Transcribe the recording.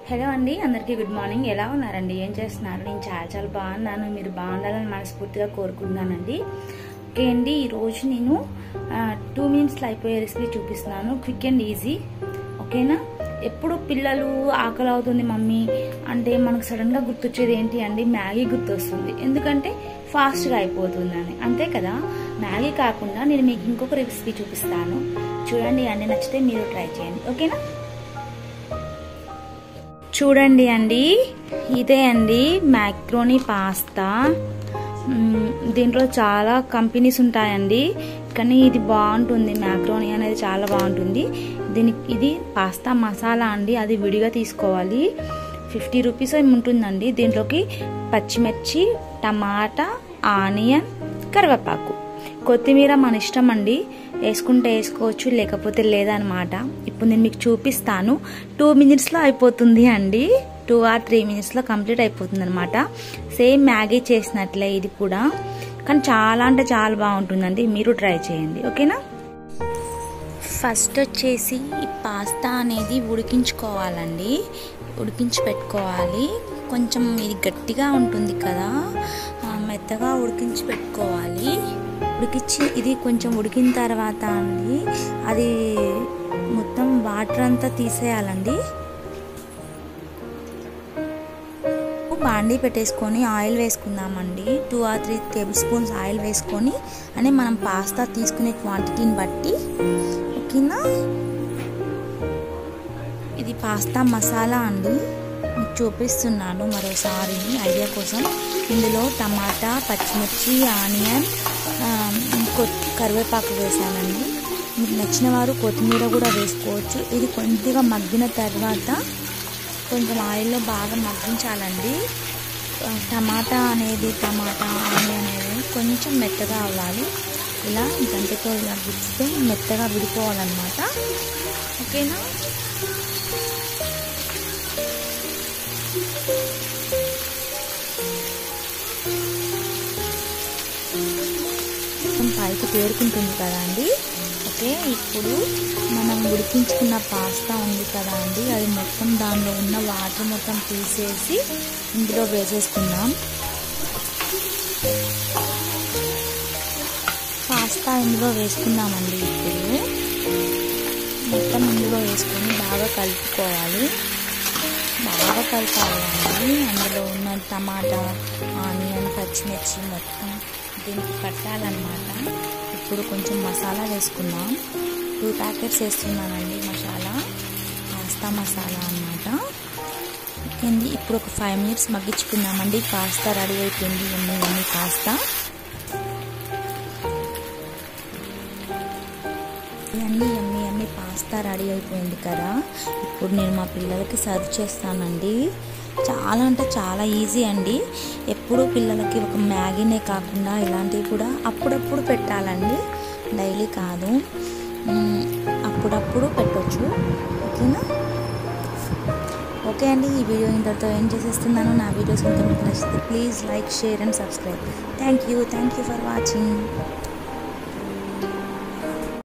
hello అండి అందరికీ good morning ఎలా ఉన్నారండి ఏం చేస్తున్నారు నేను చాలా చాలా బాగున్నాను మీరు బాగుండాలని మనస్ఫూర్తిగా కోరుకుంటున్నానండి ఓకే అండి ఈరోజు నేను టూ మినిట్స్లో అయిపోయే రెసిపీ చూపిస్తున్నాను క్విక్ అండ్ ఈజీ ఓకేనా ఎప్పుడు పిల్లలు ఆకలి అవుతుంది మమ్మీ అంటే మనకు సడన్గా గుర్తొచ్చేది ఏంటి అండి మ్యాగీ గుర్తొస్తుంది ఎందుకంటే ఫాస్ట్గా అయిపోతుందని అంతే కదా మ్యాగీ కాకుండా నేను మీకు ఇంకొక రెసిపీ చూపిస్తాను చూడండి అండి నచ్చితే మీరు ట్రై చేయండి ఓకేనా చూడండి అండి ఇదే అండి మ్యాక్రోనీ పాస్తా దీంట్లో చాలా కంపెనీస్ ఉంటాయండి కానీ ఇది బాగుంటుంది మ్యాక్రోనీ అనేది చాలా బాగుంటుంది దీనికి ఇది పాస్తా మసాలా అండి అది విడిగా తీసుకోవాలి ఫిఫ్టీ రూపీస్ ఉంటుందండి దీంట్లోకి పచ్చిమిర్చి టమాటా ఆనియన్ కరివేపాకు కొత్తిమీర మన ఇష్టం అండి వేసుకుంటే వేసుకోవచ్చు లేకపోతే లేదనమాట ఇప్పుడు నేను మీకు చూపిస్తాను టూ మినిట్స్లో అయిపోతుంది అండి టూ ఆర్ త్రీ మినిట్స్లో కంప్లీట్ అయిపోతుంది అనమాట సేమ్ మ్యాగీ చేసినట్లే ఇది కూడా కానీ చాలా అంటే చాలా బాగుంటుందండి మీరు ట్రై చేయండి ఓకేనా ఫస్ట్ వచ్చేసి ఈ పాస్తా అనేది ఉడికించుకోవాలండి ఉడికించి పెట్టుకోవాలి కొంచెం ఇది గట్టిగా ఉంటుంది కదా మెత్తగా ఉడికించి పెట్టుకోవాలి ఉడికించి ఇది కొంచెం ఉడికిన తర్వాత అండి అది మొత్తం వాటర్ అంతా తీసేయాలండి బాండీ పెట్టేసుకొని ఆయిల్ వేసుకుందామండి two or three tablespoons oil వేసుకొని అని మనం పాస్తా తీసుకునే క్వాంటిటీని బట్టి ఓకేనా ఇది పాస్తా మసాలా అండి మీకు చూపిస్తున్నాను మరోసారి ఐడియా కోసం ఇందులో టమాటా పచ్చిమిర్చి ఆనియన్ కరివేపాకు వేసానండి మీకు నచ్చిన వారు కొత్తిమీర కూడా వేసుకోవచ్చు ఇది కొద్దిగా మగ్గిన తర్వాత కొంచెం ఆయిల్లో బాగా మగ్గించాలండి టమాటా అనేది టమాటా ఆనియన్ అనేది కొంచెం మెత్తగా అవ్వాలి ఇలా గంటతో ఇలా గుచ్చితే మెత్తగా విడిపోవాలన్నమాట ఓకేనా పైకి పేరుకుంటుంది కదా అండి ఓకే ఇప్పుడు మనం ఉడికించుకున్న పాస్తా ఉంది కదా అండి అది మొత్తం దానిలో ఉన్న వాటర్ మొత్తం తీసేసి ఇందులో వేసేసుకుందాం పాస్తా ఇందులో వేసుకుందామండి ఇప్పుడు మొత్తం ఇందులో వేసుకొని బాగా కలుపుకోవాలి బాగా కలపాలండి అందులో ఉన్న టమాటా ఆనియన్ పచ్చిమిర్చి మొత్తం దీనికి పట్టాలన్నమాట ఇప్పుడు కొంచెం మసాలా వేసుకుందాం టూ ప్యాకెట్స్ వేస్తున్నానండి మసాలా పాస్తా మసాలా అనమాట ఓకేండి ఇప్పుడు ఒక ఫైవ్ మినిట్స్ మగ్గించుకుందామండి పాస్తా రెడీ అయిపోయింది ఎన్ని ఎన్ని పాస్తా అన్నీ ఎమ్మి ఎమ్మి పాస్తా రెడీ అయిపోయింది కదా ఇప్పుడు నేను మా పిల్లలకి సర్వ్ చేస్తానండి చాలా అంటే చాలా ఈజీ అండి ఎప్పుడు పిల్లలకి ఒక మ్యాగీనే కాకుండా ఇలాంటివి కూడా అప్పుడప్పుడు పెట్టాలండి డైలీ కాదు అప్పుడప్పుడు పెట్టవచ్చు ఓకేనా ఓకే అండి ఈ వీడియో ఇంతటితో ఏం చేసేస్తున్నాను నా వీడియోస్ కనుక మీకు నచ్చితే please like share and subscribe thank you thank you for watching